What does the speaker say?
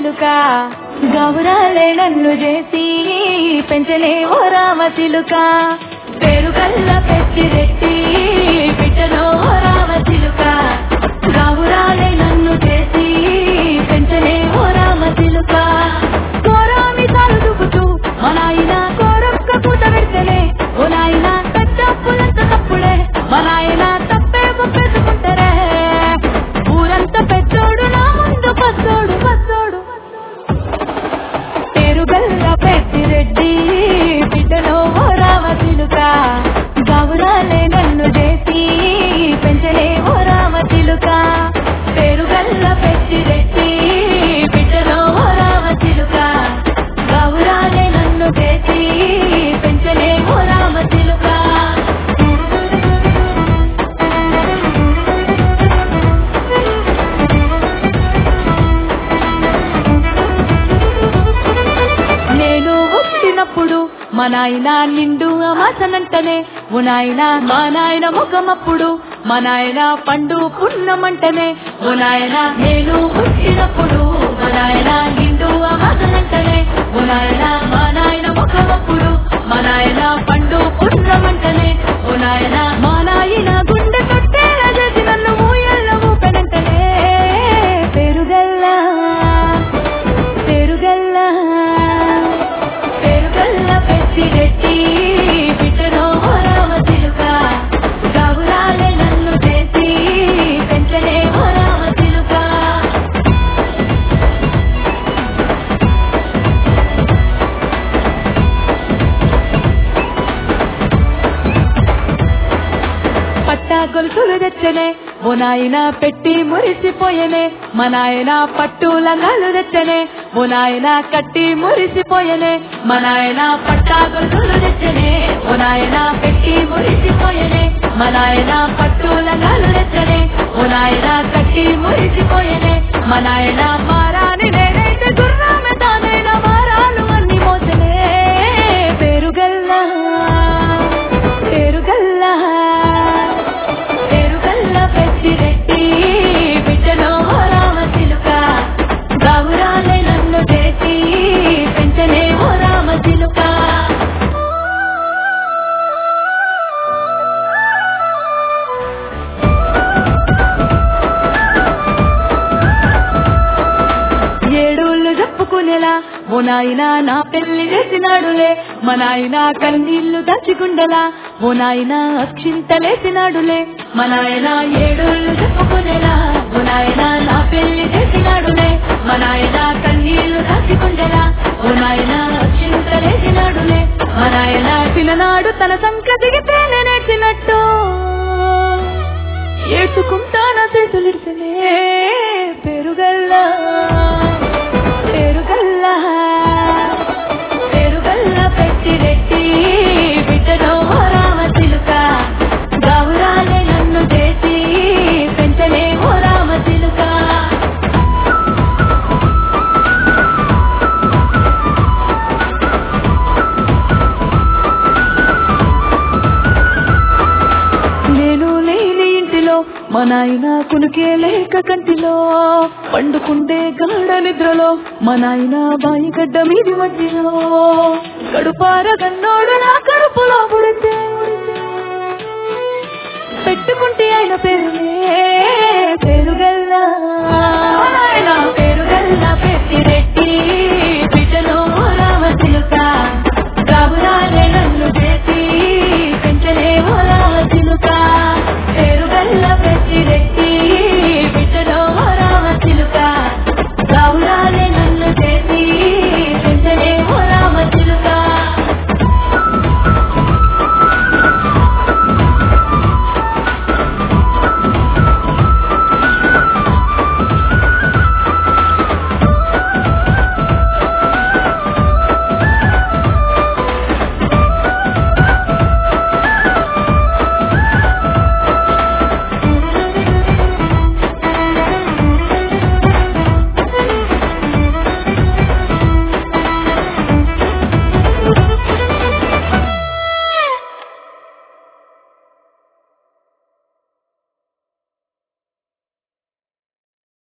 చిలుక గౌరాలే నన్ను చేసి పెంచలే ఓ రామ చిలుక పేరుగల్ల పెట్టి రెట్టి బిడ్డలో ఓ రామ చిలుక గౌరాలే నన్ను చేసి పెంచలే ఓ రామ చిలుక కోరామి తాలు దుబ్బుతూ మా నాయన కోరొక్క పూట పెడితేనే ఓ నాయన పెద్ద అప్పులంత తప్పుడే మా నాయన తప్పే ఒప్పేసుకుంటారే ఊరంతా పెద్దోడు నా ముందు పచ్చోడు పచ్చోడు పేరుగల్ల పెట్టి రెడ్డి బిడ్డలో ఓ రామ చిలుక గౌరాలే నన్ను చేసి పెంచలే ఓ రామ చిలుక పేరుగల్ల పెట్టి రెడ్డి బిడ్డలో ఓ రామ చిలుక గౌరాలే నన్ను చేసి పెంచలే ఓ రామ చిలుక నేను పుట్టినప్పుడు మా నాయన నిండు అమాసనంటనే ఓ నాయన మా నాయన ముఖమప్పుడు మా నాయన పండు పున్నమంటనే ఓ నాయన నేను పుట్టినప్పుడు మా నాయన నిండు అమాసనంటనే ఓ నాయన మా నాయన ముఖమప్పుడు మా నాయన పండు పున్నమంటనే ఓ నాయన మా నాయన గుండె కొట్టేలా చేసి నన్ను ఊయల్ల ఊపెనంటనే పెరుగల్లా పెరుగల్ల పెరుగల్ల పెట్టి రెట్టి బిడ్డలో ఓ రామ చిలుక గౌరాలే నన్ను చేసి పెంచలే ఓ రామ చిలుక పట్టా గొలుసులు తెచ్చనే ఓ నాయన పెట్టి మురిసిపోయనే మా నాయన పట్టు లంగాలు తెచ్చనే ఓ నాయన కట్టి మురిసిపోయనే మా నాయన పట్టా గొలుసులు తెచ్చనే ఓ నాయన పెట్టి మురిసిపోయనే మా నాయన పట్టు లంగాలు తెచ్చనే ఓ నాయన కట్టి మురిసిపోయనే మా నాయన మారాని నేనైతే గుర్రామె తానైనా మారాలు అన్ని మోసనే పేరుగల్లా పేరుగల్లా పేరుగల్ల పెట్టి రెట్టి బిడ్డలో ఓ రామ చిలుక గౌరాలే నన్ను చేసి పెంచలే ఓ రామ చిలుక ఏడోళ్ళు చెప్పుకునేలా ఓ నాయన నా పెళ్లి చేసినాడులే మా నాయన కన్నీళ్లు దాచిగుండలా ఓ నాయన అక్షింతలేసినాడులే మా నాయన ఏడోళ్ళు చెప్పుకునేలా ఓ నాయన నా పెళ్లి చేసినాడులే మా నాయన కన్నీళ్లు దాచిగుండలా ఓ నాయన అక్షింతలేసినాడులే మా నాయన చిన్ననాడు తన సంకటికి తేనె నేర్చినట్టు ఏడ్చుకుంటాన చేతులిడిసినే పెరుగల్లా పెరుగల్లా పెరుగల్ల పెట్టి రెట్టి బిడ్డలో ఓ రామ చిలుక గౌరాలే నన్ను చేసి పెంచలే ఓ రామ చిలుక నేను లేని ఇంటిలో మా నాయన కునుకే లేక కంటిలో పండుకుండే గాఢ నిద్రలో మా నాయన బాయి గడ్డ మీది మధ్యలో కడుపార గన్నోడు నా కడుపులో పుడితే పెట్టుకుంటే ఆయన పేరులే పేరుగల్లా ఆయన